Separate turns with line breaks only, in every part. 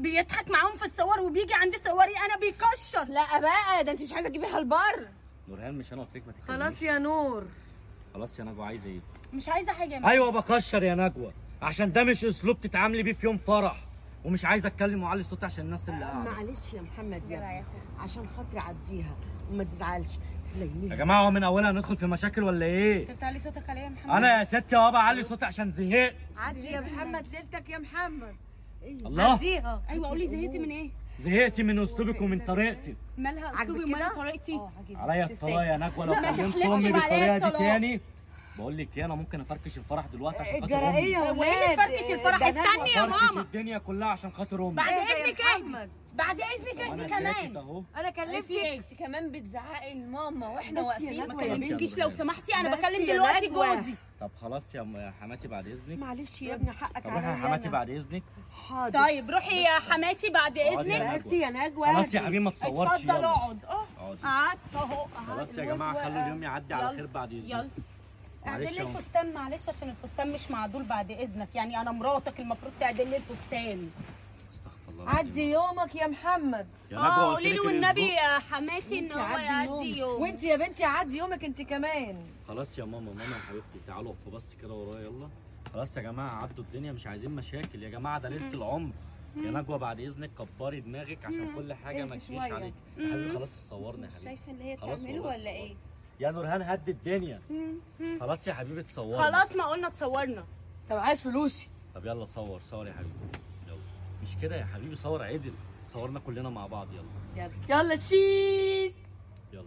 بيضحك معاهم في الصور وبيجي عند صوري انا بيكشر
لا بقى ده انت مش عايزه تجيبيها البر
نورهان مش انا قلت لك ما تتكلميش
خلاص يا نور
خلاص يا نجوى عايزه ايه
مش عايزه حاجه يا ماما.
ايوه بكشر يا نجوى عشان ده مش اسلوب تتعاملي بيه في يوم فرح ومش عايز اتكلم واعلي صوتي عشان الناس اللي قاعده
معلش يا محمد يا
يلا يا
ابني عشان خاطري عديها وما تزعلش
يا
لينيها
جماعه هو من اولها ندخل في مشاكل ولا ايه
انت بتعلي صوتك عليا يا محمد
انا يا ستي يابا اعلي صوتي عشان زهقت
عدي يا محمد ليلتك يا محمد
الله
عديها
ايوه قولي زهقتي من ايه
زهقت من اسلوبك ومن طريقتك
مالها اسلوبي
عاجبك
ومالها
كده؟
طريقتي
عليا الطلاق يا نجوى لو
لا، ما
كلمت
تحلفش
امي
عليا
بالطريقه دي
الطلاق.
تاني بقول لك ايه انا ممكن افركش الفرح دلوقتي عشان خاطر
الجرائيه
امي
يا
وايه
ولاد
اللي فركش الفرح
ده
استني يا
افركش
ماما
الدنيا كلها عشان خاطر امي
بعد
اهدى يا
اذنك
محمد.
اهدي بعد اذنك
وانا
اهدي
ساكت
كمان
اهو
انا كلمتك
انت كمان بتزعقي لماما واحنا
بس يا
واقفين
ما
ما كلمتيش
كلمتكيش لو سمحتي انا
بس
بكلم
يا
دلوقتي
نجوى.
جوزي
طب خلاص يا م- يا حماتي بعد اذنك
معلش يا ابني حقك
طب روحي يا
عليا
حماتي
أنا.
بعد اذنك
حاضر
طيب روحي يا حماتي بعد
اقعدي يا
اذنك
بس يا نجوى
خلاص يا
اهدي.
حبيبي ما تصورش
اتفضل
يلا
اقعد اه
اقعدي.
قعدت اهو قعدت.
خلاص يا جماعه خلوا اليوم يعدي على
يلا.
خير بعد اذنك
يلا
معلش
اعدل لي
يا أم.
الفستان معلش عشان الفستان مش معدول بعد اذنك يعني انا مراتك المفروض تعدل لي الفستان
استغفر الله العظيم.
عدي يومك يا محمد
يا نجوى
اه
قلت
قولي
لك
له والنبي
الأسبوع.
يا حماتي ان
انت
هو
عدي
يعدي
يوم.
يوم
وانت يا بنتي عدي يومك انت كمان
خلاص يا ماما ماما يا حبيبتي تعالوا اقفوا بس كده ورايا يلا خلاص يا جماعه عدوا الدنيا مش عايزين مشاكل يا جماعه ده ليله العمر يا نجوى بعد اذنك كبري دماغك عشان كل حاجه ما
اهدي
تجيش
شوية.
عليك يا حبيبي خلاص تصورني يا
مش
حبيبي
شايفه اللي هي
خلاص
بتعمله
والله
ولا ايه
يا نورهان هد الدنيا خلاص يا حبيبي تصورني
خلاص ما قلنا تصورنا
طب عايز فلوسي
طب يلا صور صور يا حبيبي يلا مش كده يا حبيبي صور عدل صورنا كلنا مع بعض يلا
يلا تشيز
يلا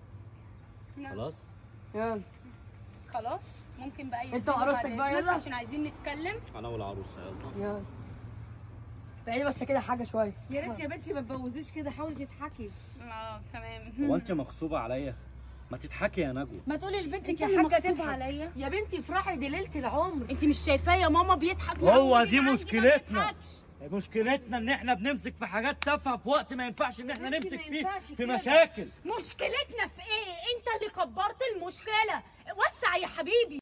نعم.
خلاص
يلا
خلاص ممكن بقى
انت
ينزلوا
وعروستك
بعد
بقى
إذنك
يلا.
عشان عايزين نتكلم
انا والعروسه يلا
يلا بعيدي بس كده حاجه شويه
يا ريت يا بنتي ما تبوظيش كده حاولي تضحكي
اه تمام
هو انت مغصوبه عليا ما تضحكي يا نجوى
ما تقولي لبنتك
انت
يا
اللي
حاجه
مغصوبة
تضحك
عليا
يا بنتي افرحي دي ليله العمر
انت مش شايفاه يا ماما بيضحك
هو
معاهم وبيجي
دي
عندي ما
مشكلتنا.
بيضحكش.
مشكلتنا ان احنا بنمسك في حاجات تافهه في وقت ما ينفعش ان احنا
بنتي
نمسك
ما
فيه
ينفعش
في
كده.
مشاكل
مشكلتنا في ايه انت اللي كبرت المشكله وسع يا حبيبي